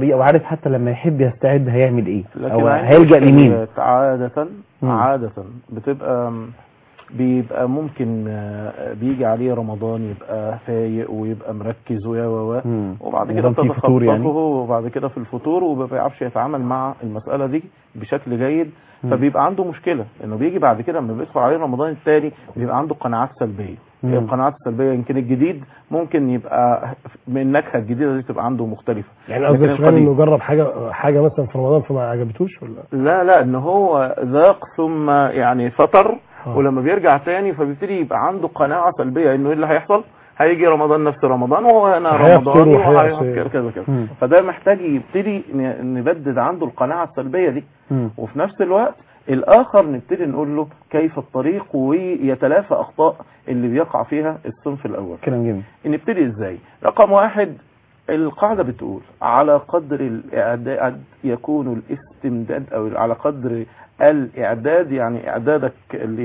طريقه وعارف حتى لما يحب يستعد هيعمل ايه لكن او عند هيلجا لمين الشركات عادة مم. عادة بتبقى بيبقى ممكن آه، بيجي عليه رمضان يبقى فايق ويبقى مركز ويا و و مم. وبعد كده رمضان فيه فطور يعني بتتخطفه وبعد كده في الفطور وما بيعرفش يتعامل مع المسألة دي بشكل جيد مم. فبيبقى عنده مشكلة انه بيجي بعد كده لما بيدخل عليه رمضان التاني بيبقى عنده قناعات سلبية مم. هي القناعات السلبية يمكن الجديد ممكن يبقى من النكهة الجديدة دي تبقى عنده مختلفة يعني لكن قصدك شغال القديم. انه جرب حاجه حاجه مثلا في رمضان فما عجبتوش ولا لا لا ان هو ذاق ثم يعني فطر آه. ولما بيرجع تاني فبيبتدي يبقى عنده قناعة سلبية انه ايه اللي هيحصل هيجي رمضان نفس رمضان وهو انا هيفطر رمضاني وهيعصي. وهيعصي كذا كذا مم. فده محتاج يبتدي ن- نبدد عنده القناعة السلبية دي مم. وفي نفس الوقت الاخر نبتدي نقول له كيف الطريق ويتلافى اخطاء اللي بيقع فيها الصنف الاول كلام جميل نبتدي ازاي رقم واحد القاعدة بتقول على قدر الإعداد يكون الاستمداد أو على قدر الإعداد يعني إعدادك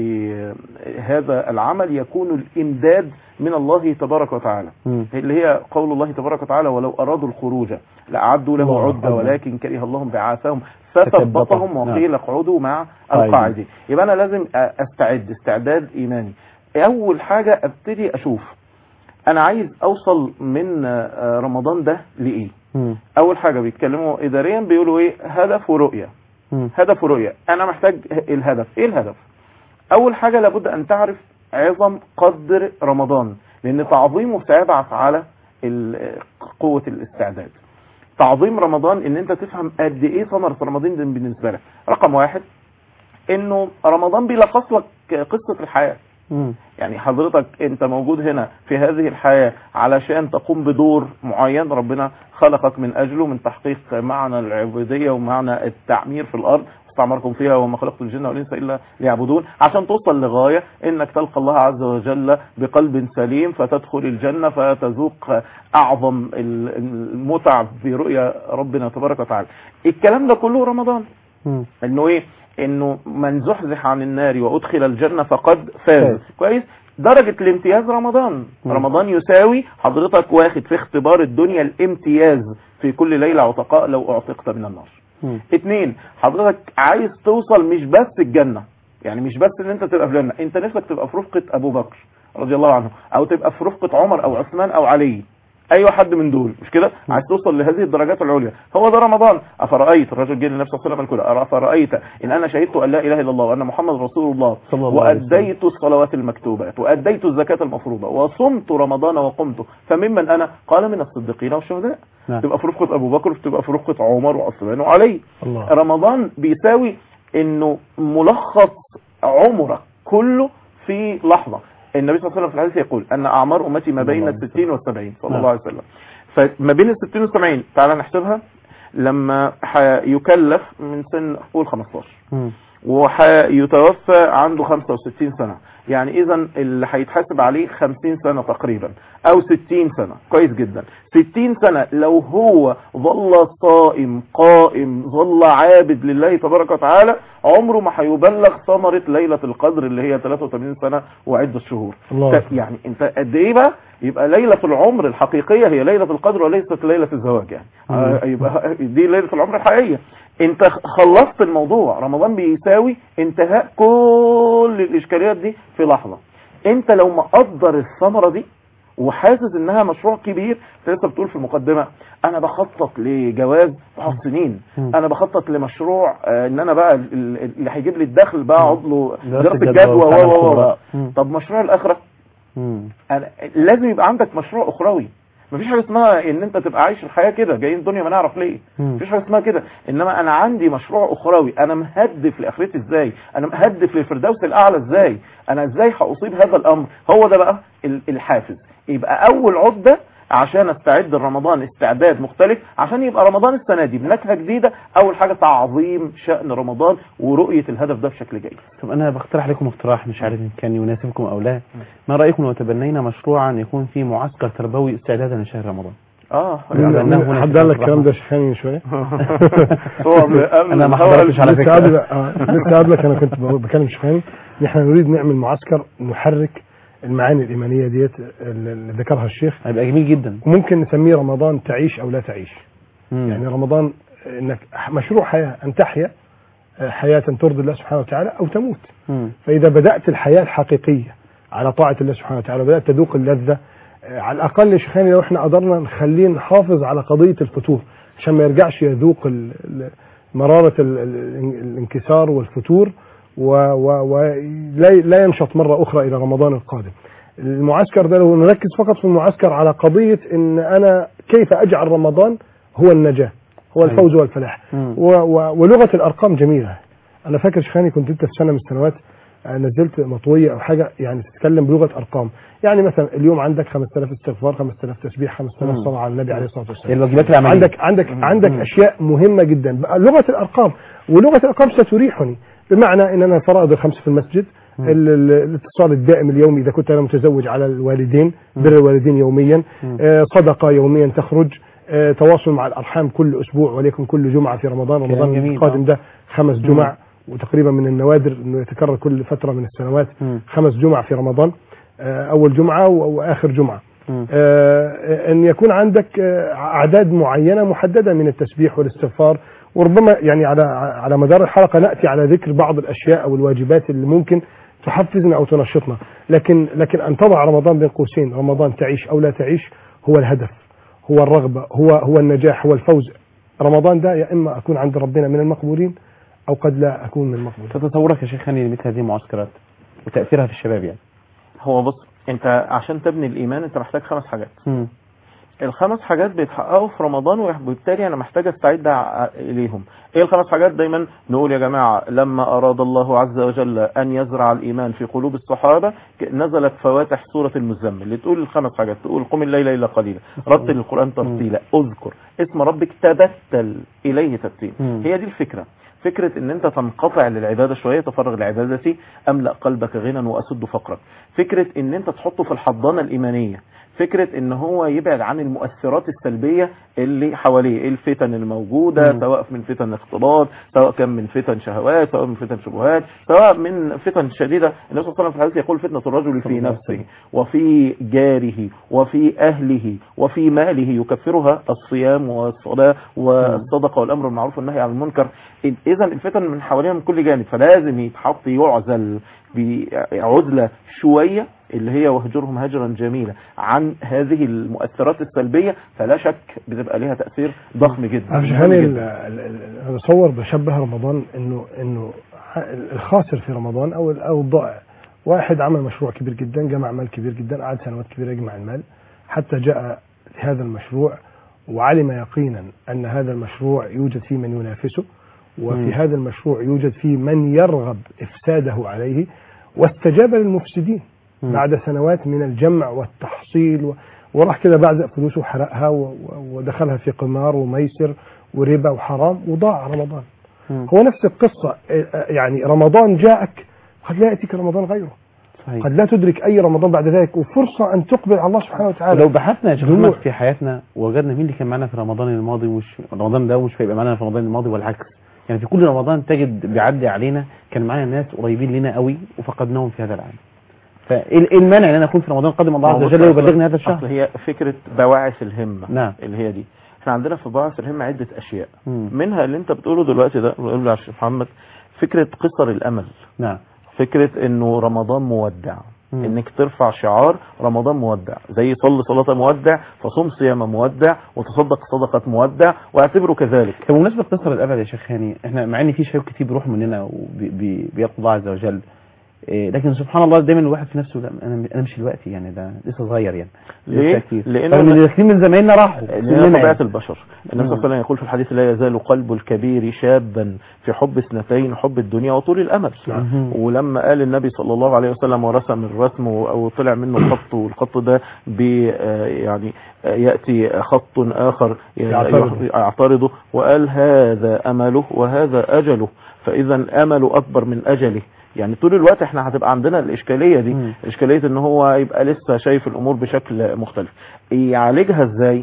لهذا العمل يكون الإمداد من الله تبارك وتعالى مم. اللي هي قول الله تبارك وتعالى ولو أرادوا الخروج لأعدوا له الله عدة أكبر. ولكن كره الله بعاثهم فثبتهم. فثبتهم وقيل اقعدوا مع قاعدين. القاعدين يبقى أنا لازم أستعد استعداد إيماني أول حاجة أبتدي أشوف انا عايز اوصل من آه، رمضان ده لايه مم. اول حاجه بيتكلموا اداريا بيقولوا ايه هدف ورؤيه مم. هدف ورؤيه انا محتاج الهدف ايه الهدف اول حاجه لابد ان تعرف عظم قدر رمضان لان تعظيمه سيبعث على ال- قوه الاستعداد تعظيم رمضان ان انت تفهم قد ايه ثمره رمضان ده بالنسبه لك رقم واحد انه رمضان بيلخص لك قصه الحياه مم. يعني حضرتك انت موجود هنا في هذه الحياة علشان تقوم بدور معين ربنا خلقك من اجله من تحقيق معنى العبودية ومعنى التعمير في الارض استعمركم فيها وما خلقت الجن والانس الا ليعبدون عشان توصل لغاية انك تلقى الله عز وجل بقلب سليم فتدخل الجنة فتذوق اعظم المتع في رؤيا ربنا تبارك وتعالى الكلام ده كله رمضان مم. انه ايه انه من زحزح عن النار وادخل الجنة فقد فاز فاز. كويس درجة الامتياز رمضان مم. رمضان يساوي حضرتك واخد في اختبار الدنيا الامتياز في كل ليلة عتقاء لو اعتقت من النار مم. اتنين حضرتك عايز توصل مش بس الجنة يعني مش بس ان انت تبقى في الجنة انت نفسك تبقى في رفقة ابو بكر رضي الله عنه او تبقى في رفقة عمر او عثمان او علي اي حد من دول مش كده عايز توصل لهذه الدرجات العليا هو ده رمضان افرايت الرجل جه للنبي صلى الله عليه وسلم الكل افرايت ان انا شهدت ان لا اله الا الله وان محمد رسول الله صلى الله عليه وسلم. واديت الصلوات المكتوبات واديت الزكاه المفروضه وصمت رمضان وقمت فممن انا قال من الصديقين والشهداء نعم. تبقى في رفقه ابو بكر تبقى في رفقه عمر وعثمان وعلي الله رمضان بيساوي انه ملخص عمرك كله في لحظة النبي صلى الله عليه وسلم في الحديث يقول ان اعمار امتي ما بين الستين والسبعين صلى نعم. الله عليه وسلم فما بين الستين والسبعين تعالى نحسبها لما يكلف من سن قول 15 مم. ويتوفى عنده 65 سنة يعني اذا اللي هيتحاسب عليه 50 سنة تقريبا او 60 سنة كويس جدا 60 سنة لو هو ظل صائم قائم ظل عابد لله تبارك وتعالى عمره ما هيبلغ ثمرة ليلة القدر اللي هي 83 سنة وعدة شهور الله ت- يعني انت قد ايه بقى يبقى ليلة العمر الحقيقية هي ليلة القدر وليست ليلة الزواج يعني آه، يبقى دي ليلة العمر الحقيقية انت خلصت الموضوع رمضان بيساوي انتهاء كل الاشكاليات دي في لحظة انت لو مقدر الثمرة دي وحاسس انها مشروع كبير انت لسه بتقول في المقدمة انا بخطط لجواز تقعد سنين مم. انا بخطط لمشروع آه، ان انا بقى ال- ال- اللي هيجيب لي الدخل بقى اقعد له دراسة دراسة الجدوى الجدوى و- وبتاع و- و- الخبراء. مم. طب مشروع الاخرة مم. أنا لازم يبقى عندك مشروع اخروي مفيش حاجه اسمها ان انت تبقى عايش الحياه كده جايين الدنيا ما نعرف ليه مم. مفيش حاجه اسمها كده انما انا عندي مشروع اخروي انا مهدف لاخرتي ازاي انا مهدف للفردوس الاعلى ازاي انا ازاي هاصيب هذا الامر هو ده بقى ال- الحافز يبقى اول عده عشان استعد لرمضان استعداد مختلف عشان يبقى رمضان السنه دي بنكهه جديده اول حاجه تعظيم شان رمضان ورؤيه الهدف ده بشكل جيد طب انا بقترح لكم اقتراح مش عارف ان كان يناسبكم او لا ما رايكم لو تبنينا مشروعا يكون فيه معسكر تربوي استعدادا لشهر رمضان اه يعني أنه هنا حد في قال لك الرحمة. الكلام ده شيخاني من شويه هو من قبل أنا ما الثورة حضرتش على لسه فكرة. قبل آه، لسه قبلك انا كنت بقول- بكلم شيخاني ان احنا نريد نعمل معسكر نحرك المعاني الايمانيه ديت اللي ذكرها الشيخ هيبقى جميل جدا وممكن نسميه رمضان تعيش او لا تعيش مم. يعني رمضان انك مشروع حياه ان تحيا آه، حياه ترضي الله سبحانه وتعالى او تموت مم. فاذا بدات الحياه الحقيقيه على طاعه الله سبحانه وتعالى بدات تذوق اللذه آه، على الاقل يا شيخاني لو احنا قدرنا نخليه نحافظ على قضيه الفتور عشان ما يرجعش يذوق ال- ال- مراره ال- ال- الانكسار والفتور ولا لا ينشط مره اخرى الى رمضان القادم. المعسكر ده لو نركز فقط في المعسكر على قضيه ان انا كيف اجعل رمضان هو النجاه هو أيوة. الفوز والفلاح مم. و و ولغه الارقام جميله انا فاكر شيخاني كنت انت في سنه من السنوات آه، نزلت مطويه او حاجه يعني تتكلم بلغه ارقام يعني مثلا اليوم عندك 5000 استغفار 5000 تسبيح 5000 مم. صلاه على النبي عليه الصلاه والسلام الواجبات العمليه عندك عندك عندك مم. اشياء مهمه جدا بقى لغه الارقام ولغه الارقام ستريحني بمعنى ان انا فرائض الخمس في المسجد مم. ال- ال- الاتصال الدائم اليومي اذا كنت انا متزوج على الوالدين مم. بر الوالدين يوميا مم. آه، صدقه يوميا تخرج آه، تواصل مع الارحام كل اسبوع وليكن كل جمعه في رمضان كلام رمضان جميل، القادم آه. ده خمس جمع وتقريبا من النوادر انه يتكرر كل فتره من السنوات مم. خمس جمع في رمضان آه، اول جمعه و- واخر جمعه مم. آه، ان يكون عندك آه، اعداد معينه محدده من التسبيح والاستغفار وربما يعني على على مدار الحلقه ناتي على ذكر بعض الاشياء او الواجبات اللي ممكن تحفزنا او تنشطنا لكن لكن ان تضع رمضان بين قوسين رمضان تعيش او لا تعيش هو الهدف هو الرغبه هو هو النجاح هو الفوز رمضان ده يا اما اكون عند ربنا من المقبولين او قد لا اكون من المقبولين فتصورك يا شيخ هاني لمثل هذه المعسكرات وتاثيرها في الشباب يعني هو بص انت عشان تبني الايمان انت محتاج خمس حاجات مم. الخمس حاجات بيتحققوا في رمضان وبالتالي انا محتاج استعد ع- اليهم ايه الخمس حاجات دايما نقول يا جماعة لما اراد الله عز وجل ان يزرع الايمان في قلوب الصحابة ك- نزلت فواتح سورة المزمل اللي تقول الخمس حاجات تقول قم الليل الا قليلا رتل القرآن ترتيلا اذكر اسم ربك تبتل اليه تبتيل مم. هي دي الفكرة فكرة ان انت تنقطع للعبادة شوية تفرغ لعبادتي املأ قلبك غنى واسد فقرك فكرة ان انت تحطه في الحضانة الايمانية فكرة ان هو يبعد عن المؤثرات السلبية اللي حواليه إيه الفتن الموجودة مم. سواء من فتن اختلاط سواء كان من فتن شهوات سواء من فتن شبهات سواء من فتن شديدة النبي صلى الله عليه وسلم في الحديث يقول فتنة الرجل في نفسه وفي جاره وفي اهله وفي ماله يكفرها الصيام والصلاة والصدقة والامر بالمعروف والنهي عن المنكر اذا الفتن من حوالينا من كل جانب فلازم يتحط يعزل بعزلة شوية اللي هي وهجرهم هجرا جميلا عن هذه المؤثرات السلبية فلا شك بتبقى لها تأثير ضخم جدا عارف مهم هاني جدا. ال- ال- ال- انا بصور بشبه رمضان انه انه الخاسر في رمضان او ال- او الضائع واحد عمل مشروع كبير جدا جمع مال كبير جدا قعد سنوات كبيره يجمع المال حتى جاء هذا المشروع وعلم يقينا ان هذا المشروع يوجد فيه من ينافسه وفي مم. هذا المشروع يوجد فيه من يرغب افساده عليه واستجاب للمفسدين مم. بعد سنوات من الجمع والتحصيل و... وراح كده بعزق فلوسه وحرقها و... و- ودخلها في قمار وميسر وربا وحرام وضاع رمضان مم. هو نفس القصة آه، آه، يعني رمضان جاءك قد لا يأتيك رمضان غيره صحيح قد لا تدرك أي رمضان بعد ذلك وفرصة أن تقبل على الله سبحانه وتعالى لو بحثنا يا شيخ دموع. محمد في حياتنا وجدنا مين اللي كان معانا في رمضان الماضي ومش رمضان ده ومش هيبقى معانا في رمضان الماضي والعكس يعني في كل رمضان تجد بيعدي علينا كان معانا ناس قريبين لنا قوي وفقدناهم في هذا العام فايه إيه المانع ان انا اكون في رمضان القادم الله عز ما هو وجل بص- يبلغني هذا أصل الشهر هي فكرة بواعث الهمة نعم. اللي هي دي احنا عندنا في بواعث الهمة عدة اشياء مم. منها اللي انت بتقوله دلوقتي ده بقول يا شيخ محمد فكرة قصر الامل نعم فكرة انه رمضان مودع مم. انك ترفع شعار رمضان مودع زي صل صلاة مودع فصوم صيام مودع وتصدق صدقة مودع واعتبره كذلك طب بمناسبة قصر الأبد يا شيخ هاني احنا مع ان في شباب كتير بيروحوا مننا وبيقضوا الله عز وجل إيه، لكن سبحان الله دايما الواحد في نفسه لا انا انا مش دلوقتي يعني ده لسه صغير يعني ليه؟ لسه كتير. لأنه رغم ان كتير من زمايلنا راحوا لأن كلنا طبيعة يعني. البشر النبي صلى الله مم. عليه وسلم يقول في الحديث لا يزال قلب الكبير شابا في حب اثنتين حب الدنيا وطول الأمل نعم. ولما قال النبي صلى الله عليه وسلم ورسم الرسم أو طلع منه خط والخط ده بي آه، يعني آه، يأتي خط آخر ي- يعترضه. يعترضه وقال هذا أمله وهذا أجله فإذا أمله أكبر من أجله يعني طول الوقت احنا هتبقى عندنا الإشكالية دي مم. إشكالية ان هو يبقى لسه شايف الأمور بشكل مختلف يعالجها ازاي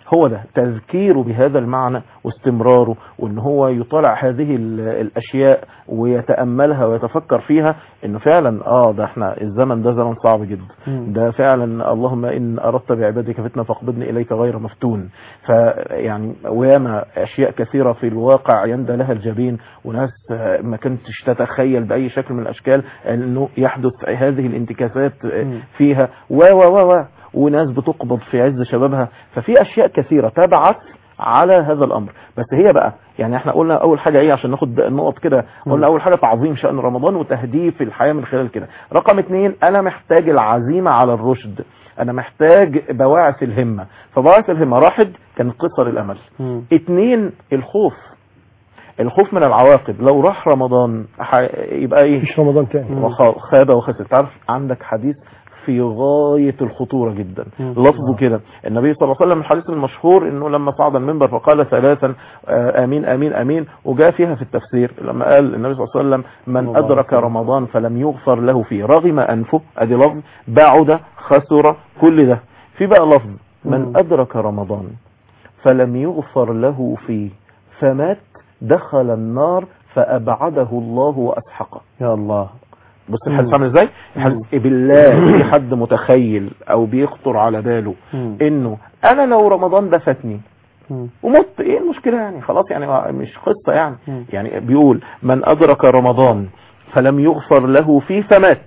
هو ده تذكيره بهذا المعنى واستمراره وان هو يطالع هذه ال- الاشياء ويتاملها ويتفكر فيها انه فعلا اه ده احنا الزمن ده زمن صعب جدا مم. ده فعلا اللهم ان اردت بعبادك فتنه فاقبضني اليك غير مفتون فيعني وياما اشياء كثيره في الواقع يندى لها الجبين وناس آه، ما كنتش تتخيل باي شكل من الاشكال انه يحدث هذه الانتكاسات آه، مم. فيها و و و و وناس بتقبض في عز شبابها ففي اشياء كثيره تبعث على هذا الامر بس هي بقى يعني احنا قلنا اول حاجه ايه عشان ناخد النقط كده قلنا اول حاجه تعظيم شان رمضان وتهديف الحياه من خلال كده رقم اتنين انا محتاج العزيمه على الرشد انا محتاج بواعث الهمه فبواعث الهمه واحد كانت قصر الامل مم. اتنين الخوف الخوف من العواقب لو راح رمضان ح- يبقى ايه مفيش رمضان تاني وخ- خاب وخسر تعرف عندك حديث في غاية الخطورة جدا مم. لفظه كده النبي صلى الله عليه وسلم الحديث المشهور انه لما صعد المنبر فقال ثلاثا آه، امين امين امين وجاء فيها في التفسير لما قال النبي صلى الله عليه وسلم من الله ادرك عليه رمضان فلم يغفر له فيه رغم انفه ادي لفظ بعد خسر كل ده في بقى لفظ من مم. ادرك رمضان فلم يغفر له فيه فمات دخل النار فابعده الله واسحقه يا الله بص الحديث عامل ازاي الحديث بالله في حد متخيل او بيخطر على باله مم. انه انا لو رمضان ده فاتني مم. ومت ايه المشكله يعني خلاص يعني ما- مش قصه يعني مم. يعني بيقول من ادرك رمضان فلم يغفر له فيه فمات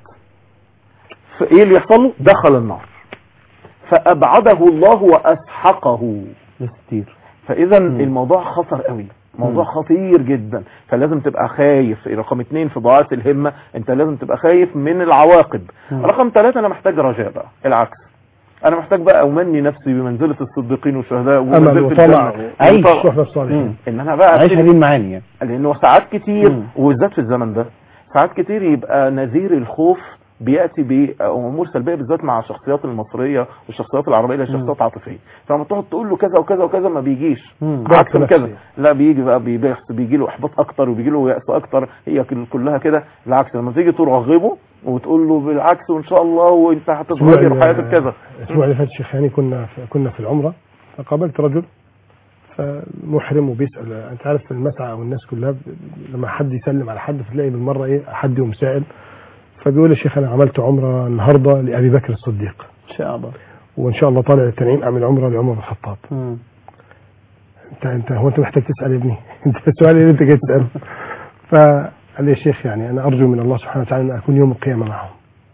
فايه اللي يحصل له دخل النار فابعده الله واسحقه بس كتير فاذا مم. الموضوع خطر قوي موضوع مم. خطير جدا فلازم تبقى خايف رقم اتنين في ضاعات الهمة انت لازم تبقى خايف من العواقب مم. رقم ثلاثة انا محتاج رجاء بقى العكس انا محتاج بقى امني نفسي بمنزلة الصديقين والشهداء امل ومنزلة وطمع الجنة. عيش. وطمع. صحبة الصالحين مم. ان انا بقى عيش أبتدي- هذه المعاني يعني لانه ساعات كتير مم. وبالذات في الزمن ده ساعات كتير يبقى نذير الخوف بياتي بامور سلبيه بالذات مع الشخصيات المصريه والشخصيات العربيه اللي هي شخصيات عاطفيه فلما تقعد تقول له كذا وكذا وكذا ما بيجيش مم. عكس ضغط كذا نفسي. لا بيجي بقى بيبحث بيجي له احباط اكتر وبيجي له ياس اكتر هي كل- كلها كده بالعكس لما تيجي ترغبه وتقول له بالعكس وان شاء الله وانت هتتغير وحياتك كذا الاسبوع اللي فات الشيخ هاني كنا في كنا في العمره فقابلت رجل فمحرم وبيسال انت عارف في المسعى او الناس كلها ب- لما حد يسلم على حد فتلاقي بالمره ايه حد يقوم سائل فبيقول يا شيخ انا عملت عمره النهارده لابي بكر الصديق ان شاء الله وان شاء الله طالع التنعيم اعمل عمره لعمر بن الخطاب مم. انت انت هو انت محتاج تسال يا ابني انت السؤال اللي انت جاي تساله فقال لي يا شيخ يعني انا ارجو من الله سبحانه وتعالى ان اكون يوم القيامه معهم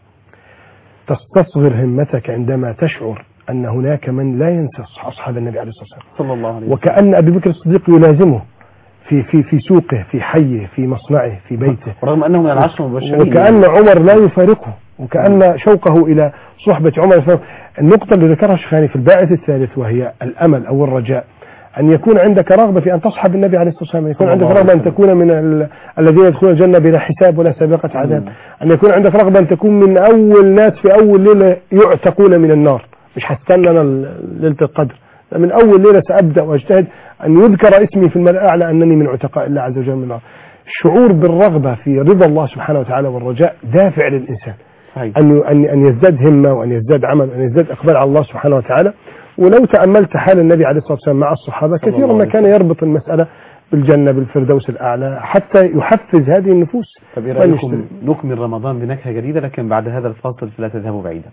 تستصغر همتك عندما تشعر ان هناك من لا ينسى اصحاب النبي عليه الصلاه والسلام صلى الله عليه وسلم وكان ابي بكر الصديق يلازمه في في في سوقه في حيه في مصنعه في بيته رغم انه من العشر المبشرين وكأن عمر لا يفارقه وكأن شوقه إلى صحبة عمر يفارق. النقطة اللي ذكرها الشيخاني في الباعث الثالث وهي الأمل أو الرجاء أن يكون عندك رغبة في أن تصحب النبي عليه الصلاة والسلام أن يكون صلى عندك الله عليه رغبة أن وسلم. تكون من ال... الذين يدخلون الجنة بلا حساب ولا سابقة عذاب مم. أن يكون عندك رغبة أن تكون من أول ناس في أول ليلة يعتقون من النار مش هستنى أنا ال- ليلة القدر من أول ليلة سأبدأ وأجتهد أن يذكر اسمي في الملأ الأعلى أنني من عتقاء الله عز وجل من النار الشعور بالرغبة في رضا الله سبحانه وتعالى والرجاء دافع للإنسان صحيح أن أن أن يزداد همة وأن يزداد عمل وأن يزداد إقبال على الله سبحانه وتعالى ولو تأملت حال النبي عليه الصلاة والسلام مع الصحابة صلى كثيرا الله ما عليه كان يربط المسألة بالجنة بالفردوس الأعلى حتى يحفز هذه النفوس طب ايه وأن رايكم يشتري. نكمل رمضان بنكهه جديده لكن بعد هذا الفاصل فلا تذهبوا بعيدا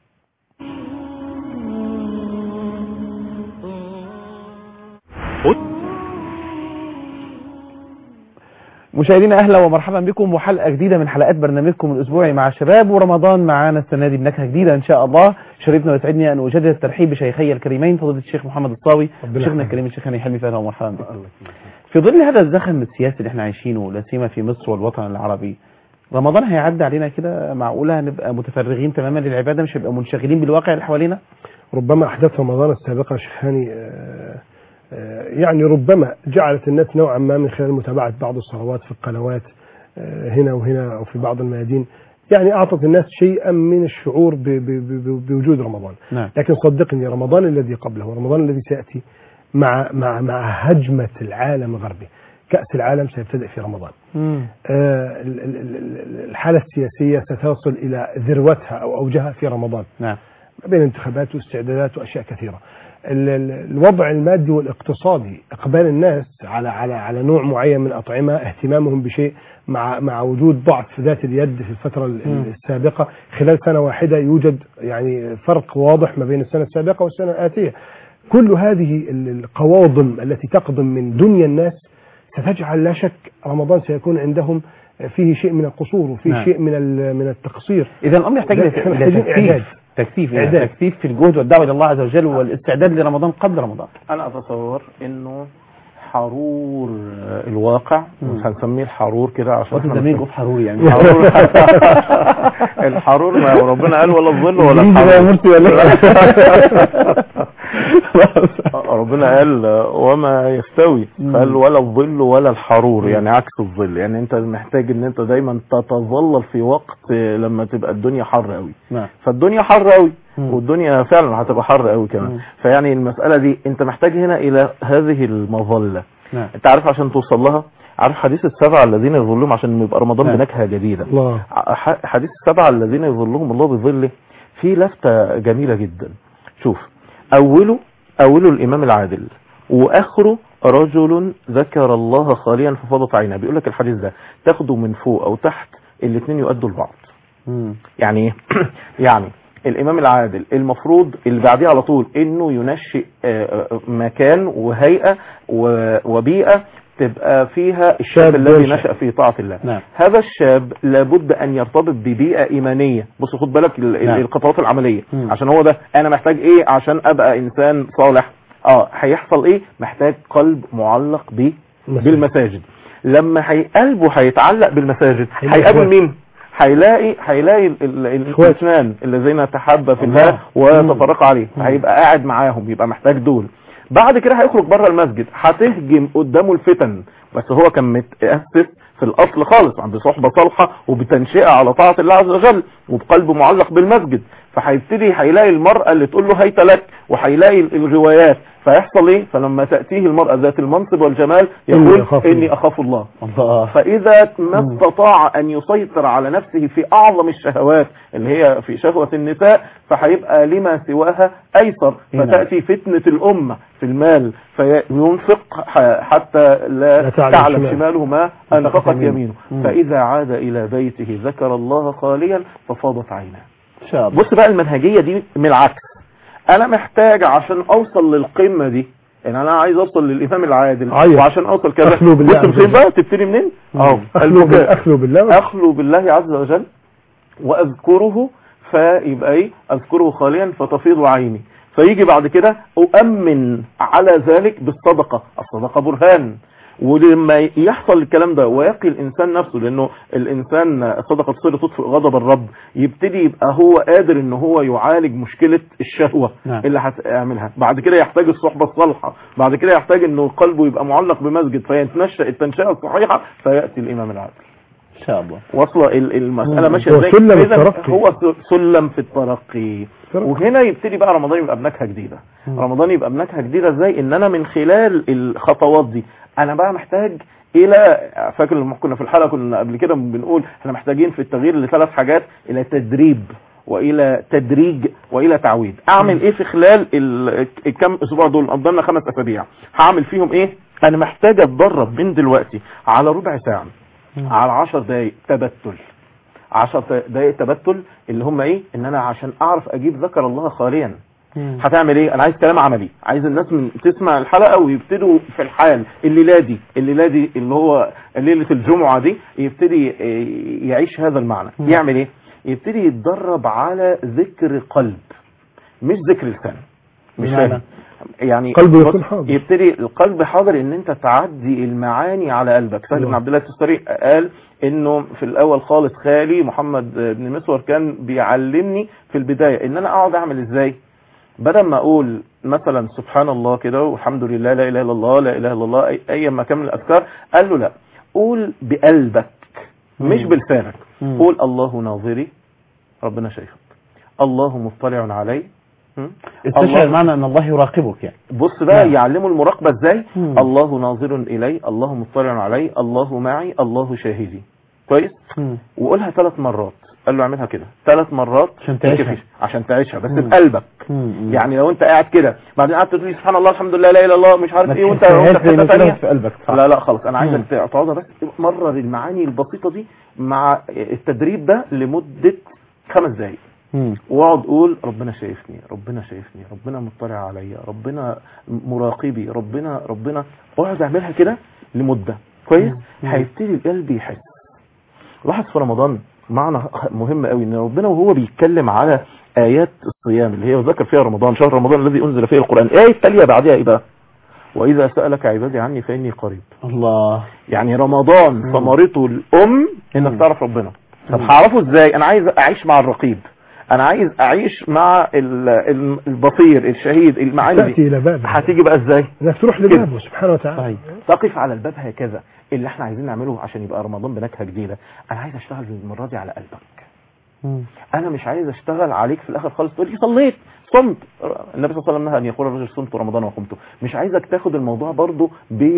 مشاهدينا اهلا ومرحبا بكم وحلقه جديده من حلقات برنامجكم الاسبوعي مع الشباب ورمضان معانا السنه دي بنكهه جديده ان شاء الله شرفنا ويسعدني ان اجدد الترحيب بشيخي الكريمين فضيله الشيخ محمد الصاوي ربنا وشيخنا يحفظك. الكريم الشيخ هاني حلمي فاهلا ومرحبا بكم في ظل هذا الزخم السياسي اللي احنا عايشينه لا سيما في مصر والوطن العربي رمضان هيعدي علينا كده معقوله هنبقى متفرغين تماما للعباده مش هنبقى منشغلين بالواقع اللي حوالينا ربما أحداث رمضان السابقة يا شيخ هاني آه، آه، يعني ربما جعلت الناس نوعا ما من خلال متابعة بعض الصلوات في القنوات آه، هنا وهنا أو في بعض الميادين يعني أعطت الناس شيئا من الشعور ب- ب- ب- بوجود رمضان نعم لكن صدقني رمضان الذي قبله ورمضان الذي سيأتي مع مع مع هجمة العالم الغربي كأس العالم سيبتدئ في رمضان آه، ال- ال- ال- الحالة السياسية ستصل إلى ذروتها أو أوجها في رمضان نعم ما بين انتخابات واستعدادات واشياء كثيره. ال- ال- الوضع المادي والاقتصادي اقبال الناس على على على نوع معين من الاطعمه اهتمامهم بشيء مع مع وجود ضعف في ذات اليد في الفتره ال- مم. السابقه خلال سنه واحده يوجد يعني فرق واضح ما بين السنه السابقه والسنه الاتيه كل هذه ال- القواضم التي تقضم من دنيا الناس ستجعل لا شك رمضان سيكون عندهم فيه شيء من القصور وفيه نعم. شيء من ال- من التقصير اذا الامر يحتاج ده الى إحنا إلى محتاجين إعداد. تكثيف تكثيف يعني إعداد. تكثيف في الجهد والدعوه الى الله عز وجل والاستعداد لرمضان قبل رمضان انا اتصور انه حرور الواقع مش هنسميه الحرور كده عشان وقت احنا زمان مش- يقف حروري يعني حرور الحرور ما ربنا قال ولا الظل ولا إنجليزي بقى يا الحرور مرسي ولا ربنا قال وما يستوي قال ولا الظل ولا الحرور يعني عكس الظل يعني انت محتاج ان انت دايما تتظلل في وقت لما تبقى الدنيا حر قوي نعم فالدنيا حر قوي مم. والدنيا فعلا هتبقى حر قوي كمان مم. فيعني المسألة دي انت محتاج هنا الى هذه المظلة نعم انت عارف عشان توصل لها عارف حديث السبعة الذين يظلهم عشان يبقى رمضان نعم. بنكهة جديدة الله ح- حديث السبعة الذين يظلهم الله بظله في لفتة جميلة جدا شوف أوله أوله الإمام العادل وآخره رجل ذكر الله خاليا ففاضت عينه بيقول لك الحديث ده تاخده من فوق أو تحت الاثنين يؤدوا لبعض مم. يعني ايه يعني الامام العادل المفروض اللي بعديه على طول انه ينشئ آه، آه، مكان وهيئة و- وبيئة تبقى فيها الشاب شاب الذي ينشأ. نشأ في طاعة الله نعم هذا الشاب لابد ان يرتبط ببيئة ايمانية بص خد بالك ال- ال- نعم. الخطوات العملية مم. عشان هو ده انا محتاج ايه عشان ابقى انسان صالح اه هيحصل ايه محتاج قلب معلق ب بالمساجد لما هي قلبه هيتعلق بالمساجد هيلاقي هيقابل إخوات. مين هيلاقي هيلاقي ال- ال- إخوات. الاثنان الذين تحابا في الله. الله وتفرقا عليه مم. هيبقى قاعد معاهم يبقى محتاج دول بعد كده هيخرج بره المسجد هتهجم قدامه الفتن بس هو كان متأسس في الاصل خالص عند صحبة صالحة وبتنشئة على طاعة الله عز وجل وبقلبه معلق بالمسجد فهيبتدي هيلاقي المرأة اللي تقول له هيت لك وهيلاقي ال- الروايات فيحصل ايه فلما تأتيه المرأة ذات المنصب والجمال إني يقول أخاف اني الله. اخاف الله الله فإذا ما مم. استطاع أن يسيطر على نفسه في أعظم الشهوات اللي هي في شهوة النساء فهيبقى لما سواها أيسر نعم. فتأتي فتنة الأمة في المال فينفق ح- حتى لا لا تعلم تعلم شماله. شماله ما أنفقت أنفقت يمينه. يمينه مم. فإذا عاد إلى بيته ذكر الله خاليا ففاضت عيناه ان شاء الله بص بقى المنهجية دي من العكس أنا محتاج عشان أوصل للقمة دي يعني أنا عايز أوصل للإمام العادل عايز. وعشان أوصل كذا أخلو بالله بص عز فين وجل. بقى تبتدي منين؟ أهو أخلو, بال- البكاء. أخلو بالله اخلو بالله عز وجل واذكره فيبقى ايه اذكره خاليا فتفيض عيني فيجي بعد كده اؤمن على ذلك بالصدقة الصدقة برهان ولما يحصل الكلام ده ويقي الانسان نفسه لانه الانسان صدقة الصدر تطفئ غضب الرب يبتدي يبقى هو قادر ان هو يعالج مشكلة الشهوة نعم. اللي هتعملها بعد كده يحتاج الصحبة الصالحة بعد كده يحتاج انه قلبه يبقى معلق بمسجد فيتنشأ التنشئة الصحيحة فيأتي الامام العادل ان شاء الله واصله ال- المساله مم. ماشيه هو ازاي سلم فإذا الترقي. هو س- سلم في الترقي ترقي. وهنا يبتدي بقى رمضان يبقى بنكهه جديده مم. رمضان يبقى بنكهه جديده ازاي ان انا من خلال الخطوات دي انا بقى محتاج الى فاكر لما كنا في الحلقه كنا قبل كده بنقول احنا محتاجين في التغيير لثلاث حاجات الى تدريب والى تدريج والى تعويد اعمل ايه في خلال ال- الكم اسبوع دول قدامنا خمس اسابيع هعمل فيهم ايه انا محتاج اتدرب من دلوقتي على ربع ساعه مم. على 10 دقايق تبتل 10 دقايق تبتل اللي هم ايه ان انا عشان اعرف اجيب ذكر الله خاليا هتعمل ايه انا عايز كلام عملي عايز الناس من تسمع الحلقه ويبتدوا في الحال الليله دي الليله دي اللي هو ليله الجمعه دي يبتدي إيه، يعيش هذا المعنى مم. يعمل ايه يبتدي يتدرب على ذكر قلب مش ذكر لسان مش بمعنى؟ فاهم يعني قلبه بص، يكون حاضر. يبتدي القلب حاضر ان انت تعدي المعاني على قلبك سهل بن الله. عبد الله التستري قال انه في الاول خالص خالي محمد بن مسور كان بيعلمني في البداية ان انا اقعد اعمل ازاي بدل ما اقول مثلا سبحان الله كده والحمد لله لا اله الا الله لا اله الا الله أي- اي ما كان من الاذكار قال له لا قول بقلبك مش مم. بلسانك مم. قول الله ناظري ربنا شايفك الله مطلع علي م? استشعر الله- معنى ان الله يراقبك يعني بص بقى نعم. يعلموا المراقبة ازاي مم. الله ناظر الي الله مطلع علي الله معي الله شاهدي كويس مم. وقولها ثلاث مرات قال له اعملها كده ثلاث مرات عشان تعيشها. تكفيش. عشان تعيشها بس مم. بقلبك مم. يعني لو انت قاعد كده بعدين قعدت تقول لي سبحان الله الحمد لله لا اله الا الله مش عارف ما ايه وانت تحسهاش وانت في زي ما حته تقولها ثانيه في قلبك صح. لا لا خلاص انا مم. عايزك تقعد بس مرر المعاني البسيطه دي مع التدريب ده لمده خمس دقائق مم. واقعد اقول ربنا شايفني ربنا شايفني ربنا مطلع عليا ربنا مراقبي ربنا ربنا اقعد اعملها كده لمده كويس مم. هيبتدي القلب يحس لاحظ في رمضان معنى مهم قوي ان ربنا وهو بيتكلم على ايات الصيام اللي هي وذكر فيها رمضان شهر رمضان الذي انزل فيه القران ايه التاليه بعدها ايه بقى واذا سالك عبادي عني فاني قريب الله يعني رمضان مم. ثمرته الام مم. انك تعرف ربنا طب مم. هعرفه ازاي انا عايز اعيش مع الرقيب انا عايز اعيش مع ال- ال- البصير الشهيد المعاني تأتي دي إلى بابه هتيجي بقى ازاي انك تروح لبابه سبحانه وتعالى صحيح تقف على الباب هكذا اللي احنا عايزين نعمله عشان يبقى رمضان بنكهه جديده انا عايز اشتغل المره دي على قلبك مم. انا مش عايز اشتغل عليك في الاخر خالص تقول لي صليت صمت النبي صلى الله عليه وسلم نهى ان يقول الرجل صمت رمضان وقمته مش عايزك تاخد الموضوع برضو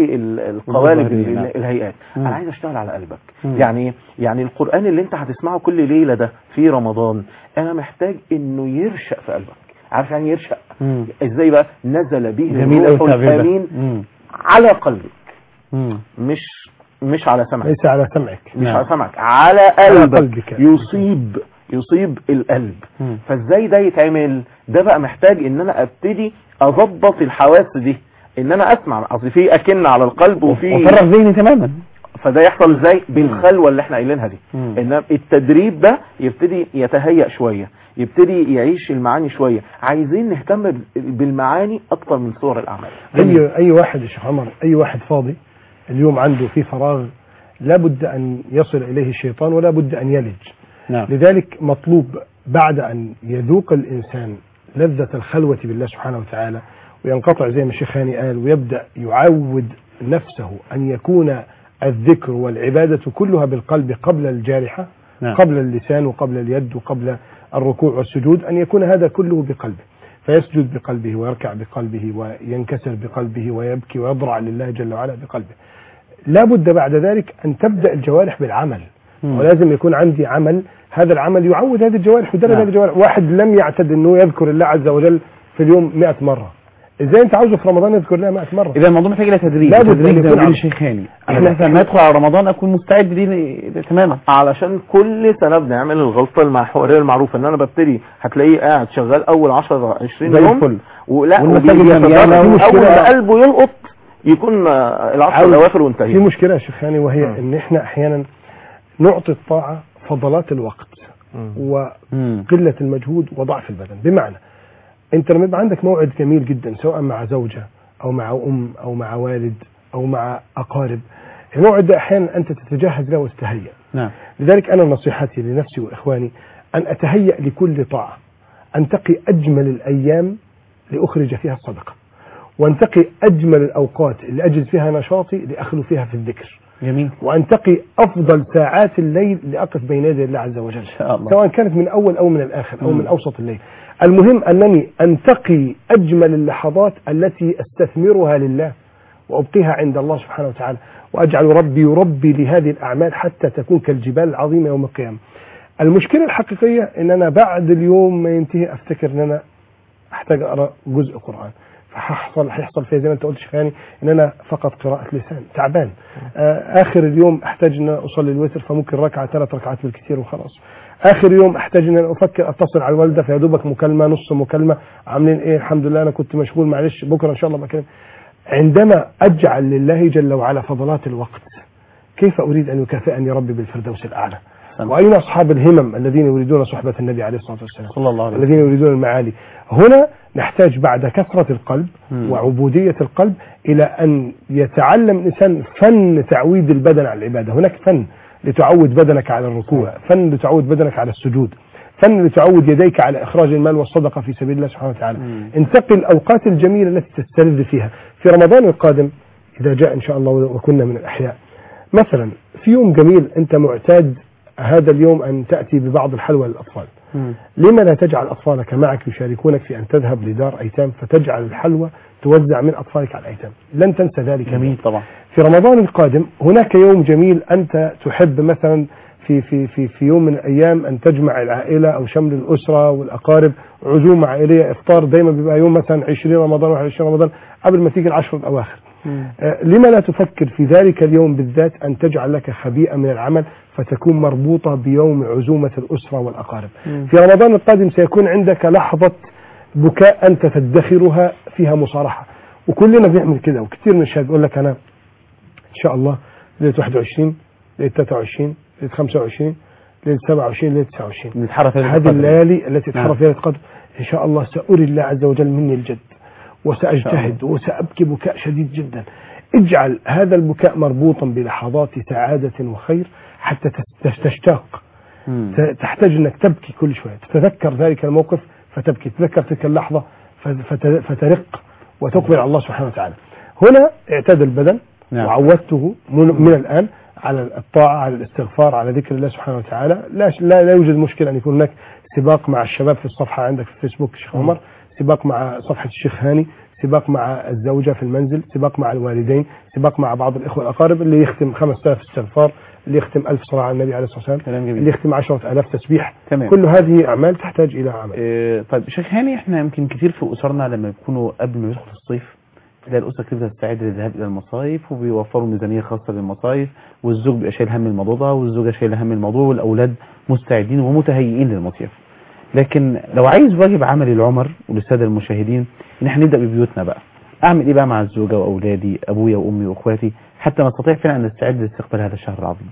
بالقوالب بالظاهرية، نعم. الهيئات مم. انا عايز اشتغل على قلبك مم. يعني يعني القران اللي انت هتسمعه كل ليله ده في رمضان انا محتاج انه يرشق في قلبك عارف يعني يرشق مم. ازاي بقى نزل به جميل قوي الروح التعبير ده الامين مم. على قلبك مم. مش مش على سمعك ليس على سمعك مش نعم. على سمعك على على قلبك, قلبك. يصيب يصيب القلب مم. فازاي ده يتعمل ده بقى محتاج ان انا ابتدي اضبط الحواس دي ان انا اسمع اصل في اكن على القلب وفي وفرغ ذهني تماما فده يحصل ازاي بالخلوه اللي احنا قايلينها دي مم. ان التدريب ده يبتدي يتهيأ شويه يبتدي يعيش المعاني شويه عايزين نهتم بالمعاني اكتر من صور الاعمال اي اي واحد يا شيخ عمر اي واحد فاضي اليوم عنده في فراغ لابد ان يصل اليه الشيطان ولا بد ان يلج نعم لذلك مطلوب بعد أن يذوق الإنسان لذة الخلوة بالله سبحانه وتعالى وينقطع زي ما الشيخ هاني قال ويبدأ يعود نفسه أن يكون الذكر والعبادة كلها بالقلب قبل الجارحة نعم. قبل اللسان وقبل اليد وقبل الركوع والسجود أن يكون هذا كله بقلبه فيسجد بقلبه ويركع بقلبه وينكسر بقلبه ويبكي ويضرع لله جل وعلا بقلبه لا بد بعد ذلك أن تبدأ الجوارح بالعمل مم. ولازم يكون عندي عمل هذا العمل يعود هذه الجوارح ودرب نعم. هذه الجوارح واحد لم يعتد انه يذكر الله عز وجل في اليوم 100 مرة ازاي انت عاوزه في رمضان يذكر الله 100 مرة اذا الموضوع محتاج الى تدريب لابد أن تدريب زي يكون ما بيقول عمل. الشيخ هاني إحنا- احنا لما ادخل على رمضان اكون مستعد ليه تماما علشان كل سنه بنعمل الغلطه المحوريه المعروفه ان انا ببتدي هتلاقيه قاعد شغال اول 10 20 زي يوم الفل. ولا والمساجد وبيتدرب. مليانة اول ومشكلة. ما قلبه يلقط يكون آه، العشر عاوز- الاواخر في وانتهينا مشكلة يا شيخ هاني وهي مم. ان احنا احيانا نعطي الطاعة فضلات الوقت مم. وقلة المجهود وضعف البدن بمعنى انت لما يبقى عندك موعد جميل جدا سواء مع زوجة او مع ام او مع والد او مع اقارب الموعد ده احيانا انت تتجهز له وتتهيأ نعم لذلك أنا نصيحتي لنفسي وإخواني أن أتهيأ لكل طاعة أنتقي أجمل الأيام لأخرج فيها الصدقة وأنتقي أجمل الأوقات اللي أجد فيها نشاطي لأخلو فيها في الذكر جميل وأنتقي أفضل ساعات الليل لأقف بين يدي الله عز وجل شاء الله. سواء كانت من أول أو من الآخر أو مم. من أوسط الليل المهم أنني أنتقي أجمل اللحظات التي أستثمرها لله وأبقيها عند الله سبحانه وتعالى وأجعل ربي يربي لهذه الأعمال حتى تكون كالجبال العظيمة يوم القيامة المشكلة الحقيقية أن أنا بعد اليوم ما ينتهي أفتكر أن أنا أحتاج أقرأ جزء قرآن فهيحصل هيحصل فيها زي ما انت قلت شيخاني ان انا فقط قراءة لسان تعبان آه اخر اليوم احتاج ان أنا اصلي الوتر فممكن ركعة ثلاث ركعات بالكثير وخلاص اخر يوم احتاج ان انا افكر اتصل على الوالده فيا دوبك مكالمه نص مكالمه عاملين ايه الحمد لله انا كنت مشغول معلش بكره ان شاء الله بكلم عندما اجعل لله جل وعلا فضلات الوقت كيف اريد ان يكافئني ربي بالفردوس الاعلى واين اصحاب الهمم الذين يريدون صحبه النبي عليه الصلاه والسلام صلى الله عليه وسلم الذين يريدون المعالي هنا نحتاج بعد كثرة القلب مم. وعبودية القلب إلى أن يتعلم الإنسان فن تعويد البدن على العبادة هناك فن لتعود بدنك على الركوع فن لتعود بدنك على السجود فن لتعود يديك على إخراج المال والصدقة في سبيل الله سبحانه وتعالى مم. انتقل الأوقات الجميلة التي تستلذ فيها في رمضان القادم إذا جاء إن شاء الله وكنا من الأحياء مثلا في يوم جميل أنت معتاد هذا اليوم أن تأتي ببعض الحلوى للأطفال مم. لما لا تجعل أطفالك معك يشاركونك في أن تذهب لدار أيتام فتجعل الحلوى توزع من أطفالك على الأيتام لن تنسى ذلك جميل طبعا في رمضان القادم هناك يوم جميل أنت تحب مثلا في في في في يوم من الأيام أن تجمع العائلة أو شمل الأسرة والأقارب عزومة عائلية إفطار دايما بيبقى يوم مثلا 20 رمضان 21 رمضان قبل ما تيجي العشر الأواخر آه، لما لا تفكر في ذلك اليوم بالذات أن تجعل لك خبيئة من العمل فتكون مربوطة بيوم عزومة الأسرة والأقارب في رمضان القادم سيكون عندك لحظة بكاء أنت تدخرها فيها مصارحة وكلنا بنعمل كده وكثير من الشباب يقول لك أنا إن شاء الله ليلة 21 ليلة 23 ليلة 25 ليلة 27 ليلة 29 نتحرك في هذه الليالي التي نعم. تحرى فيها القدر إن شاء الله سأري الله عز وجل مني الجد وسأجتهد وسأبكي بكاء شديد جدا اجعل هذا البكاء مربوطا بلحظات سعادة وخير حتى تس- تشتاق مم. ت- تحتاج انك تبكي كل شويه تتذكر ذلك الموقف فتبكي تتذكر تلك اللحظه فت- فت- فترق وتقبل على الله سبحانه وتعالى هنا اعتاد البدن نعم. وعودته من, من الان على الطاعه على الاستغفار على ذكر الله سبحانه وتعالى لا ش- لا, لا يوجد مشكله ان يكون هناك سباق مع الشباب في الصفحه عندك في الفيسبوك شيخ عمر سباق مع صفحه الشيخ هاني سباق مع الزوجه في المنزل سباق مع الوالدين سباق مع بعض الاخوه الاقارب اللي يختم 5000 استغفار اللي يختم 1000 صلاه على النبي عليه الصلاه والسلام كلام جميل اللي يختم 10000 تسبيح تمام. كل هذه أعمال تحتاج إلى عمل آه، طيب شيخ هاني احنا يمكن كتير في اسرنا لما بيكونوا قبل ما يدخل الصيف تلاقي الاسره كده تستعد للذهاب الى المصايف وبيوفروا ميزانيه خاصه للمصايف والزوج بيبقى شايل هم الموضوع ده والزوجه شايله هم الموضوع والاولاد مستعدين ومتهيئين للمصيف لكن لو عايز واجب عملي لعمر وللساده المشاهدين ان احنا نبدا ببيوتنا بقى اعمل ايه بقى مع الزوجه واولادي ابويا وامي واخواتي حتى نستطيع فعلا ان نستعد لاستقبال هذا الشهر العظيم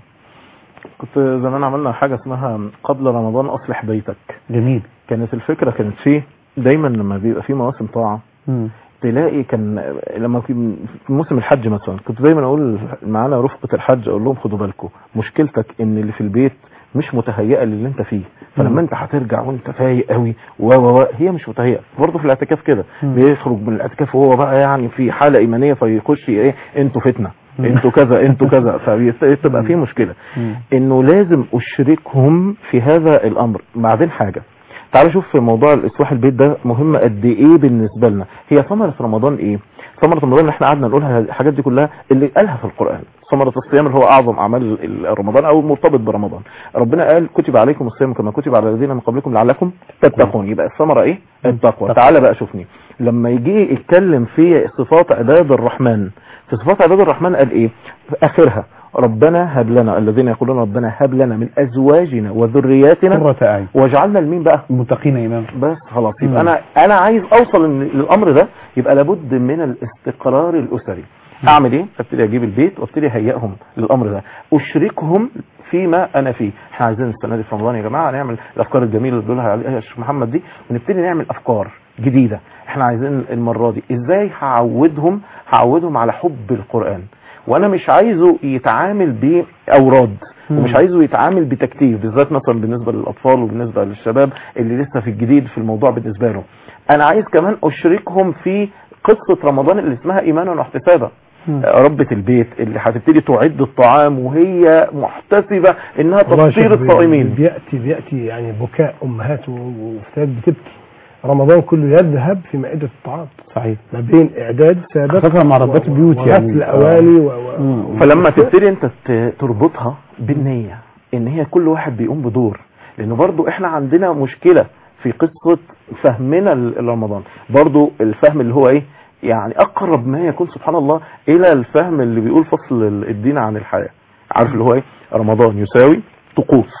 كنت زمان عملنا حاجة اسمها قبل رمضان أصلح بيتك جميل كانت الفكرة كانت فيه دايما لما بيبقى في مواسم طاعة مم. تلاقي كان لما في في موسم الحج مثلا كنت دايما اقول معانا رفقة الحج اقول لهم خدوا بالكم مشكلتك ان اللي في البيت مش متهيئه للي انت فيه فلما انت هترجع وانت فايق قوي و و و هي مش متهيئه برضه في الاعتكاف كده مم. بيخرج من الاعتكاف وهو بقى يعني في حاله ايمانيه فيخش ايه انتوا فتنه مم. انتوا كذا انتوا كذا فبتبقى في مشكله مم. انه لازم اشركهم في هذا الامر بعدين حاجه تعال شوف في موضوع الاصلاح البيت ده مهم قد ايه بالنسبه لنا هي ثمره رمضان ايه ثمره رمضان اللي احنا قعدنا نقولها الحاجات دي كلها اللي قالها في القران ثمره الصيام اللي هو اعظم اعمال ال- رمضان او مرتبط برمضان ربنا قال كتب عليكم الصيام كما كتب على الذين من قبلكم لعلكم تتقون يبقى الثمره ايه التقوى تعال بقى شوفني لما يجي يتكلم في صفات عباد الرحمن في صفات عباد الرحمن قال ايه في اخرها ربنا هب لنا الذين يقولون ربنا هب لنا من ازواجنا وذرياتنا قرة أعين واجعلنا لمين بقى المتقين إمام بس خلاص مم. يبقى انا انا عايز اوصل إن- للامر ده يبقى لابد من الاستقرار الاسري اعمل ايه ابتدي اجيب البيت وابتدي اهيئهم للامر ده اشركهم فيما انا فيه احنا عايزين السنه دي في رمضان يا جماعه نعمل الافكار الجميله اللي بيقولها عليها الشيخ محمد دي ونبتدي نعمل افكار جديده احنا عايزين المره دي ازاي هعودهم هعودهم على حب القران وانا مش عايزه يتعامل باوراد مم. ومش عايزه يتعامل بتكتيف بالذات مثلا بالنسبه للاطفال وبالنسبه للشباب اللي لسه في الجديد في الموضوع بالنسبه له انا عايز كمان اشركهم في قصه رمضان اللي اسمها ايمانا واحتسابا مم. ربة البيت اللي هتبتدي تعد الطعام وهي محتسبة انها والله يا تفطير شيخ الصائمين بيأتي بيأتي يعني بكاء أمهات و- وفتيات بتبكي رمضان كله يذهب في مائدة الطعام صحيح ما بين إعداد سابق خاصة مع ربات و- البيوت يعني. وغسل أواني و... و... مم. فلما تبتدي انت ت- تربطها بالنية ان هي كل واحد بيقوم بدور لانه برضو احنا عندنا مشكلة في قصة فهمنا ل- لرمضان برضو الفهم اللي هو ايه يعني اقرب ما يكون سبحان الله الى الفهم اللي بيقول فصل ال- الدين عن الحياة عارف اللي هو ايه رمضان يساوي طقوس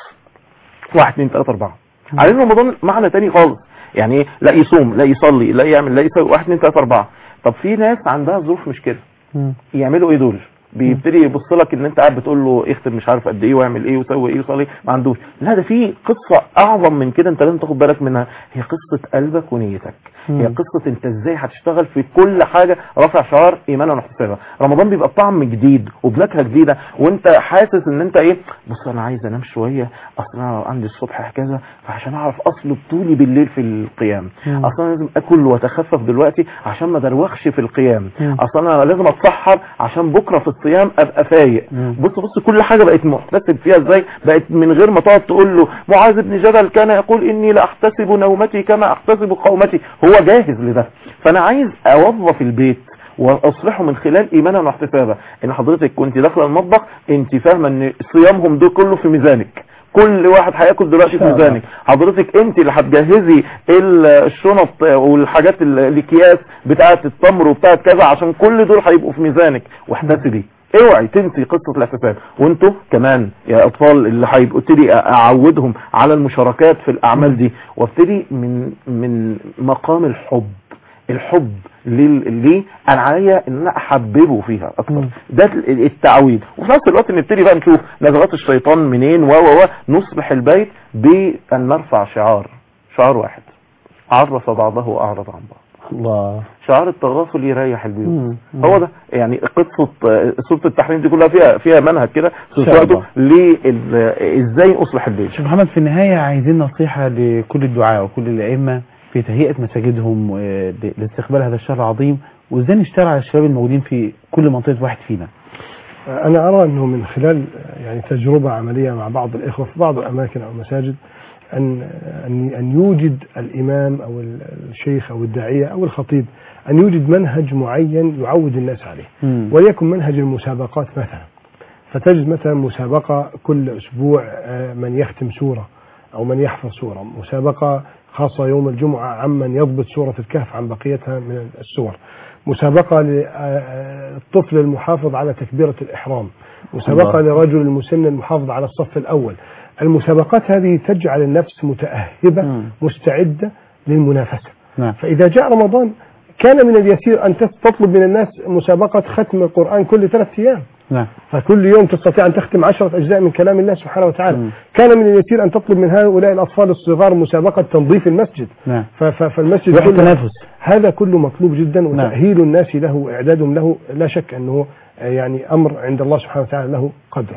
واحد اثنين ثلاثة اربعة على ان رمضان معنى تاني خالص يعني ايه لا يصوم لا يصلي لا يعمل لا يساوي واحد اثنين ثلاثة اربعة طب في ناس عندها ظروف مش كده مم. يعملوا ايه دول بيبتدي يبص لك ان انت قاعد بتقول له اختم مش عارف قد ايه واعمل ايه وسوي ايه وصلي ما عندوش لا ده في قصه اعظم من كده انت لازم تاخد بالك منها هي قصه قلبك ونيتك هي مم. قصه انت ازاي هتشتغل في كل حاجه رافع شعار ايمانا واحتسابا رمضان بيبقى بطعم جديد وبنكهه جديده وانت حاسس ان انت ايه بص انا عايز انام شويه اصل انا عندي الصبح كذا فعشان اعرف اصل طولي بالليل في القيام مم. اصل انا لازم اكل واتخفف دلوقتي عشان ما دروخش في القيام مم. اصل انا لازم اتسحر عشان بكره في الصيام ابقى فايق مم. بص بص كل حاجه بقت محتسب فيها ازاي بقت من غير ما تقعد تقول له معاذ بن جبل كان يقول اني لاحتسب نومتي كما احتسب قومتي هو جاهز لده فانا عايز اوظف البيت واصلحه من خلال ايمانا واحتسابا ان حضرتك كنت داخله المطبخ انت فاهمه ان صيامهم دول كله في ميزانك كل واحد هياكل دلوقتي في إن شاء الله. ميزانك حضرتك انت اللي هتجهزي ال- الشنط والحاجات ال- الاكياس بتاعه التمر وبتاعه كذا عشان كل دول هيبقوا في ميزانك واحتسبي اوعي تنسي قصة الاحتساب وانتوا كمان يا اطفال اللي هيبقوا ابتدي اعودهم على المشاركات في الاعمال دي وابتدي من من مقام الحب الحب لل- ليه انا عليا ان انا احببه فيها اكتر مم. ده ال- التعويض وفي نفس الوقت نبتدي بقى نشوف نزغات الشيطان منين و و و نصلح البيت بان نرفع شعار شعار واحد عرف بعضه واعرض عن بعض الله شعار التغافل يريح البيوت مم. مم. هو ده يعني قصه آه، سوره التحريم دي كلها فيها فيها منهج كده في شاء وقته الله. لل- ازاي اصلح البيت شيخ محمد في النهاية عايزين نصيحة لكل الدعاء وكل الأئمة في تهيئة مساجدهم آه، ل- لاستقبال هذا الشهر العظيم وازاي نشتغل على الشباب الموجودين في كل منطقة واحد فينا أنا أرى أنه من خلال يعني تجربة عملية مع بعض الإخوة في بعض الأماكن أو المساجد أن أن أن يوجد الإمام أو ال- الشيخ أو الداعية أو الخطيب أن يوجد منهج معين يعود الناس عليه مم. وليكن منهج المسابقات مثلا فتجد مثلا مسابقة كل أسبوع آه، من يختم سورة أو من يحفظ سورة مسابقة خاصة يوم الجمعة عمن يضبط سورة الكهف عن بقيتها من السور مسابقة للطفل المحافظ على تكبيرة الإحرام مسابقة الله. لرجل المسن المحافظ على الصف الأول المسابقات هذه تجعل النفس متأهبة مم. مستعدة للمنافسة نعم فإذا جاء رمضان كان من اليسير أن تطلب من الناس مسابقة ختم القرآن كل ثلاثة أيام نعم فكل يوم تستطيع أن تختم عشرة أجزاء من كلام الله سبحانه وتعالى مم. كان من اليسير أن تطلب من هؤلاء الأطفال الصغار مسابقة تنظيف المسجد نعم ف- ف- فالمسجد روح كله التنافس هذا كله مطلوب جدا نعم. وتأهيل الناس له وإعدادهم له لا شك أنه آه، يعني أمر عند الله سبحانه وتعالى له قدره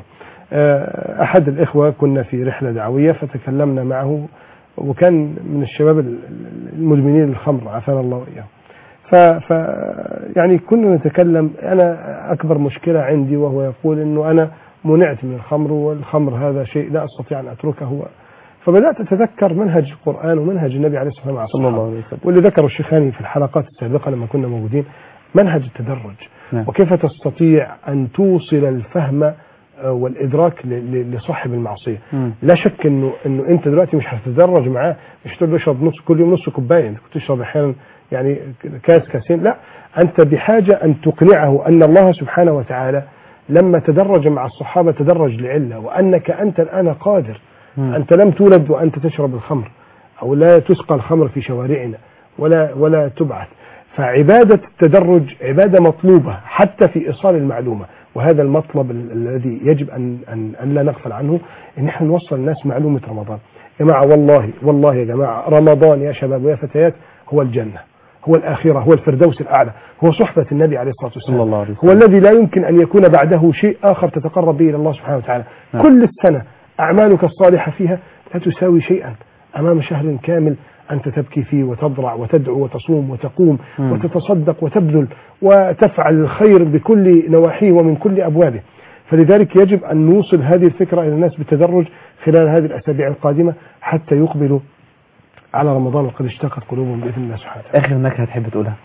آه، أحد الإخوة كنا في رحلة دعوية فتكلمنا معه وكان من الشباب ال- المدمنين للخمر عافانا الله وإياه ف, ف يعني كنا نتكلم أنا أكبر مشكلة عندي وهو يقول أنه أنا منعت من الخمر والخمر هذا شيء لا أستطيع أن أتركه فبدأت أتذكر منهج القرآن ومنهج النبي عليه الصلاة والسلام صلى الله عليه وسلم واللي ذكره الشيخاني في الحلقات السابقة لما كنا موجودين منهج التدرج نعم. وكيف تستطيع أن توصل الفهم آه، والإدراك ل- ل- لصاحب المعصية مم. لا شك انه انه انت دلوقتي مش هتتدرج معاه مش تقول له اشرب نص كل يوم نص كوبايه انت كنت تشرب احيانا يعني كاس كاسين لا انت بحاجه ان تقنعه ان الله سبحانه وتعالى لما تدرج مع الصحابه تدرج لعله وانك انت الان قادر مم. انت لم تولد وانت تشرب الخمر او لا تسقى الخمر في شوارعنا ولا ولا تبعث فعباده التدرج عباده مطلوبه حتى في ايصال المعلومه وهذا المطلب ال- الذي يجب ان ان ان لا نغفل عنه ان احنا نوصل الناس معلومه رمضان يا جماعه والله والله يا جماعه رمضان يا شباب ويا فتيات هو الجنه هو الآخرة هو الفردوس الأعلى هو صحبة النبي عليه الصلاة والسلام صلى الله عليه هو وسلم. الذي لا يمكن أن يكون بعده شيء آخر تتقرب به إلى الله سبحانه وتعالى نعم. كل السنة أعمالك الصالحة فيها لا تساوي شيئا أمام شهر كامل أنت تبكي فيه وتضرع وتدعو وتصوم وتقوم مم. وتتصدق وتبذل وتفعل الخير بكل نواحيه ومن كل أبوابه فلذلك يجب أن نوصل هذه الفكرة إلى الناس بالتدرج خلال هذه الأسابيع القادمة حتى يقبلوا على رمضان وقد اشتاقت قلوبهم بإذن الله سبحانه وتعالى آخر نكهة تحب تقولها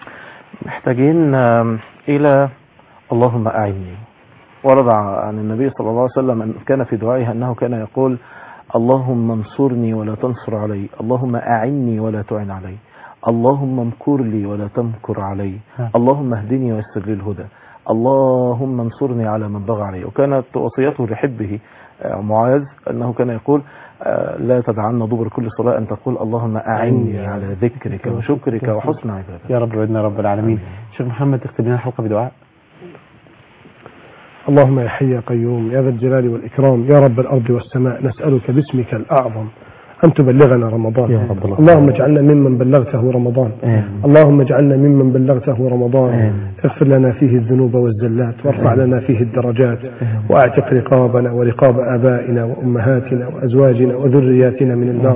محتاجين آم، إلى اللهم أعني ورد عن النبي صلى الله عليه وسلم أن كان في دعائه أنه كان يقول اللهم انصرني ولا تنصر علي اللهم أعني ولا تعن علي اللهم امكر لي ولا تمكر علي نعم. اللهم اهدني ويسر لي الهدى اللهم انصرني على من بغى علي وكانت وصيته لحبه آه، معاذ أنه كان يقول آه، لا تدعنا دبر كل صلاة أن تقول اللهم أعني على ذكرك وشكرك وحسن عبادتك يا رب وعدنا رب العالمين شيخ محمد تختم لنا الحلقة بدعاء اللهم يا حي يا قيوم يا ذا الجلال والإكرام يا رب الأرض والسماء نسألك باسمك الأعظم أن تبلغنا رمضان يا رب الله. اللهم اجعلنا ممن بلغته رمضان آمين. اللهم اجعلنا ممن بلغته رمضان آمين. اغفر لنا فيه الذنوب والزلات وارفع لنا فيه الدرجات واعتق رقابنا ورقاب آبائنا وأمهاتنا وأزواجنا وذرياتنا من النار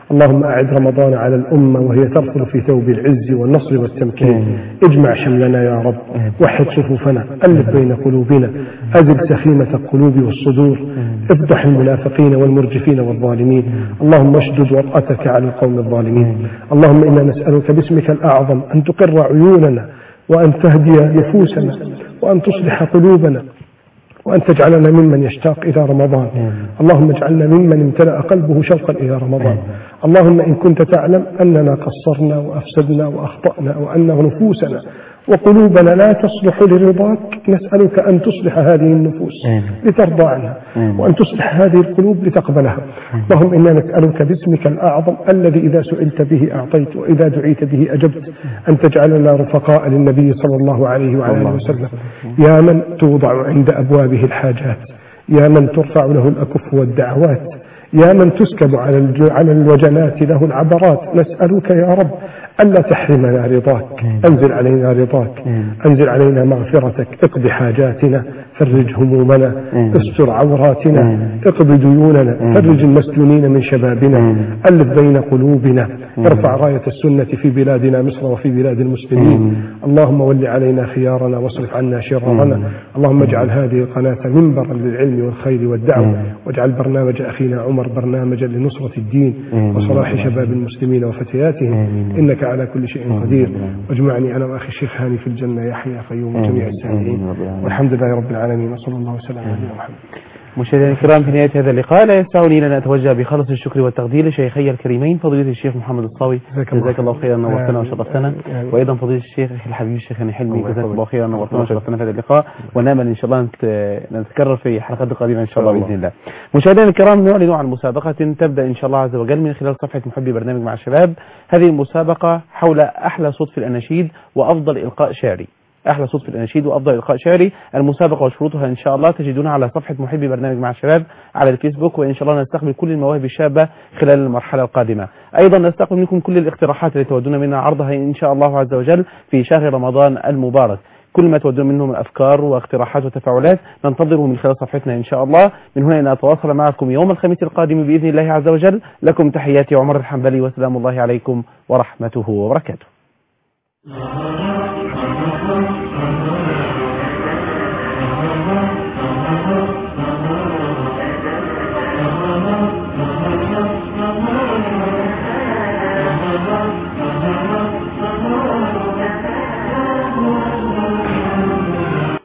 اللهم أعد رمضان على الأمة وهي ترفل في ثوب العز والنصر والتمكين اجمع شملنا يا رب وحد صفوفنا ألف بين قلوبنا أزل سخيمة القلوب والصدور افضح المنافقين والمرجفين والظالمين اللهم اشدد وطأتك على القوم الظالمين اللهم إنا نسألك باسمك الأعظم أن تقر عيوننا وأن تهدي نفوسنا وأن تصلح قلوبنا وأن تجعلنا ممن يشتاق إلى رمضان اللهم اجعلنا ممن امتلأ قلبه شوقا إلى رمضان اللهم إن كنت تعلم أننا قصرنا وأفسدنا وأخطأنا وأن نفوسنا وقلوبنا لا تصلح لرضاك نسألك أن تصلح هذه النفوس لترضى عنها وأن تصلح هذه القلوب لتقبلها اللهم إنا نسألك باسمك الأعظم الذي إذا سئلت به أعطيت وإذا دعيت به أجبت أن تجعلنا رفقاء للنبي صلى الله عليه وعلى آله وسلم يا من توضع عند أبوابه الحاجات يا من ترفع له الأكف والدعوات يا من تسكب على الج- على الوجنات له العبرات نسألك يا رب ألا تحرمنا رضاك أنزل علينا رضاك أنزل علينا مغفرتك اقض حاجاتنا فرج همومنا استر عوراتنا اقض ديوننا فرج المسجونين من شبابنا ألف بين قلوبنا ارفع راية السنة في بلادنا مصر وفي بلاد المسلمين اللهم ول علينا خيارنا واصرف عنا شرارنا اللهم اجعل هذه القناة منبرا للعلم والخير والدعوة واجعل برنامج أخينا عمر برنامجا لنصرة الدين وصلاح شباب المسلمين وفتياتهم إنك على كل شيء قدير واجمعني أنا وأخي الشيخ هاني في الجنة يحيى قيوم جميع السامعين والحمد لله رب العالمين وصلى الله وسلم على نبينا محمد مشاهدينا الكرام في نهاية هذا اللقاء لا يسعني لنا أن أتوجه بخلص الشكر والتقدير لشيخي الكريمين فضيلة الشيخ محمد الصاوي جزاك الله جزاك الله خيرا نورتنا آمين. وشرفتنا آمين. وأيضا فضيلة الشيخ أخي الحبيب الشيخ هاني حلمي الله جزاك الله يحفظك. خيرا نورتنا الله وشرفتنا في هذا اللقاء ونامل إن شاء الله نت- نتكرر في حلقات قادمة إن شاء الله الله. بإذن الله مشاهدينا الكرام نعلن عن مسابقة تبدأ إن شاء الله عز وجل من خلال صفحة محبي برنامج مع الشباب هذه المسابقة حول أحلى صوت في الأناشيد وأفضل إلقاء شعري احلى صوت في الاناشيد وافضل القاء شعري المسابقه وشروطها ان شاء الله تجدونها على صفحه محبي برنامج مع الشباب على الفيسبوك وان شاء الله نستقبل كل المواهب الشابه خلال المرحله القادمه ايضا نستقبل منكم كل الاقتراحات التي تودون منا عرضها ان شاء الله عز وجل في شهر رمضان المبارك كل ما تودون منه من افكار واقتراحات وتفاعلات ننتظره من خلال صفحتنا ان شاء الله من هنا نتواصل معكم يوم الخميس القادم باذن الله عز وجل لكم تحياتي عمر الحنبلي وسلام الله عليكم ورحمته وبركاته